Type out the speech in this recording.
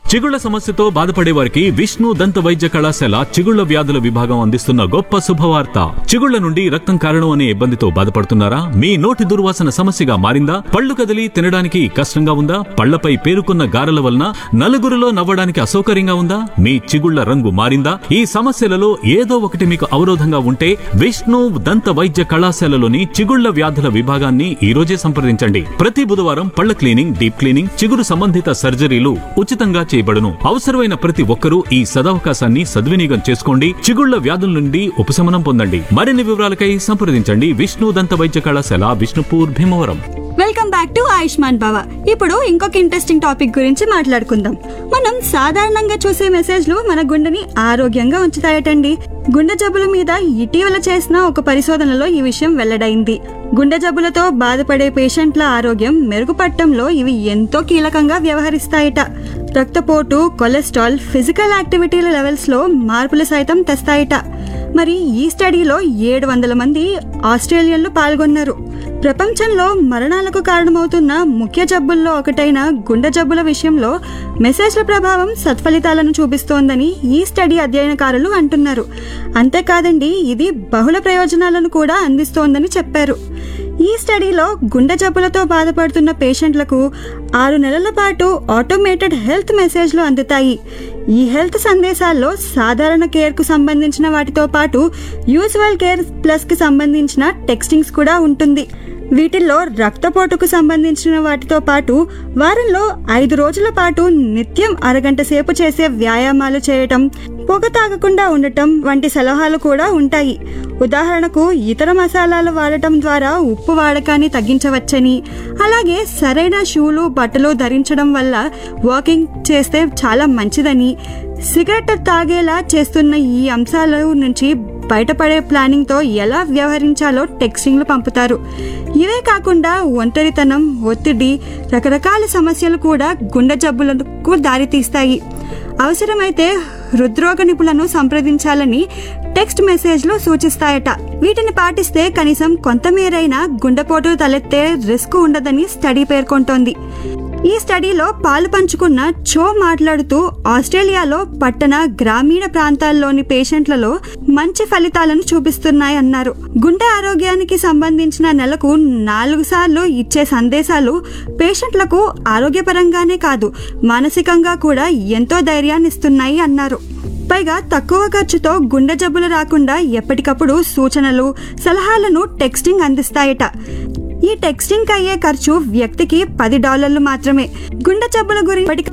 చిగుళ్ల సమస్యతో బాధపడే వారికి విష్ణు దంత వైద్య కళాశాల చిగుళ్ల వ్యాధుల విభాగం అందిస్తున్న గొప్ప శుభవార్త చిగుళ్ల నుండి రక్తం కారణం అనే ఇబ్బందితో బాధపడుతున్నారా మీ నోటి దుర్వాసన సమస్యగా మారిందా పళ్ళు కదిలి తినడానికి కష్టంగా ఉందా పళ్లపై పేరుకున్న గారెల వలన నలుగురిలో నవ్వడానికి అసౌకర్యంగా ఉందా మీ చిగుళ్ల రంగు మారిందా ఈ సమస్యలలో ఏదో ఒకటి మీకు అవరోధంగా ఉంటే విష్ణు దంత వైద్య కళాశాలలోని చిగుళ్ల వ్యాధుల విభాగాన్ని ఈ రోజే సంప్రదించండి ప్రతి బుధవారం పళ్ల క్లీనింగ్ డీప్ క్లీనింగ్ చిగురు సంబంధిత సర్జరీలు ఉచితంగా చేయబడును అవసరమైన ప్రతి ఒక్కరూ ఈ సదవకాశాన్ని సద్వినియోగం చేసుకోండి చిగుళ్ల వ్యాధుల నుండి ఉపశమనం పొందండి మరిన్ని వివరాలకై సంప్రదించండి విష్ణు దంత వైద్య కళాశాల Vishnupur Bhimavaram welcome back to Ayushman Bhava ఇప్పుడు ఇంకొక ఇంట్రెస్టింగ్ టాపిక్ గురించి మాట్లాడుకుందాం మనం సాధారణంగా చూసే మెసేజ్లు మన గుండెని ఆరోగ్యంగా ఉంచుతాయటండి గుండె జబ్బుల మీద ఇటీవల చేసిన ఒక పరిశోధనలో ఈ విషయం వెల్లడైంది గుండె జబ్బులతో బాధపడే పేషెంట్ల ఆరోగ్యం మెరుగుపడటంలో ఇవి ఎంతో కీలకంగా వ్యవహరిస్తాయట రక్తపోటు కొలెస్ట్రాల్ ఫిజికల్ యాక్టివిటీల లెవెల్స్ లో మార్పులు సైతం తెస్తాయట మరి ఈ స్టడీలో ఏడు వందల మంది ఆస్ట్రేలియన్లు పాల్గొన్నారు ప్రపంచంలో మరణాలకు కారణమవుతున్న ముఖ్య జబ్బుల్లో ఒకటైన గుండె జబ్బుల విషయంలో మెసేజ్ల ప్రభావం సత్ఫలితాలను చూపిస్తోందని ఈ స్టడీ అధ్యయనకారులు అంటున్నారు అంతేకాదండి ఇది బహుళ ప్రయోజనాలను కూడా అందిస్తోందని చెప్పారు ఈ స్టడీలో గుండె జబ్బులతో బాధపడుతున్న పేషెంట్లకు ఆరు నెలల పాటు ఆటోమేటెడ్ హెల్త్ మెసేజ్లు అందుతాయి ఈ హెల్త్ సందేశాల్లో సాధారణ కేర్కు సంబంధించిన వాటితో పాటు యూజువల్ కేర్ ప్లస్కి సంబంధించిన టెక్స్టింగ్స్ కూడా ఉంటుంది వీటిల్లో రక్తపోటుకు సంబంధించిన వాటితో పాటు వారంలో ఐదు రోజుల పాటు నిత్యం అరగంట సేపు చేసే వ్యాయామాలు చేయటం పొగ తాగకుండా ఉండటం వంటి సలహాలు కూడా ఉంటాయి ఉదాహరణకు ఇతర మసాలాలు వాడటం ద్వారా ఉప్పు వాడకాన్ని తగ్గించవచ్చని అలాగే సరైన షూలు బట్టలు ధరించడం వల్ల వాకింగ్ చేస్తే చాలా మంచిదని సిగరెట్ తాగేలా చేస్తున్న ఈ అంశాల నుంచి బయటపడే ప్లానింగ్తో ఎలా వ్యవహరించాలో టెక్స్టింగ్లు పంపుతారు ఇవే కాకుండా ఒంటరితనం ఒత్తిడి రకరకాల సమస్యలు కూడా గుండె జబ్బులకు దారితీస్తాయి అవసరమైతే హృద్రోగ నిపుణులను సంప్రదించాలని టెక్స్ట్ మెసేజ్లు సూచిస్తాయట వీటిని పాటిస్తే కనీసం కొంతమేరైనా గుండెపోటు తలెత్తే రిస్క్ ఉండదని స్టడీ పేర్కొంటోంది ఈ స్టడీలో పాలు పంచుకున్న చో మాట్లాడుతూ ఆస్ట్రేలియాలో పట్టణ గ్రామీణ ప్రాంతాల్లోని పేషెంట్లలో మంచి ఫలితాలను చూపిస్తున్నాయన్నారు గుండె ఆరోగ్యానికి సంబంధించిన నెలకు నాలుగు సార్లు ఇచ్చే సందేశాలు పేషెంట్లకు ఆరోగ్యపరంగానే కాదు మానసికంగా కూడా ఎంతో ధైర్యాన్ని ఇస్తున్నాయి అన్నారు పైగా తక్కువ ఖర్చుతో గుండె జబ్బులు రాకుండా ఎప్పటికప్పుడు సూచనలు సలహాలను టెక్స్టింగ్ అందిస్తాయట ఈ టెక్స్టింగ్ అయ్యే ఖర్చు వ్యక్తికి పది డాలర్లు మాత్రమే గుండె జబ్బుల గురించి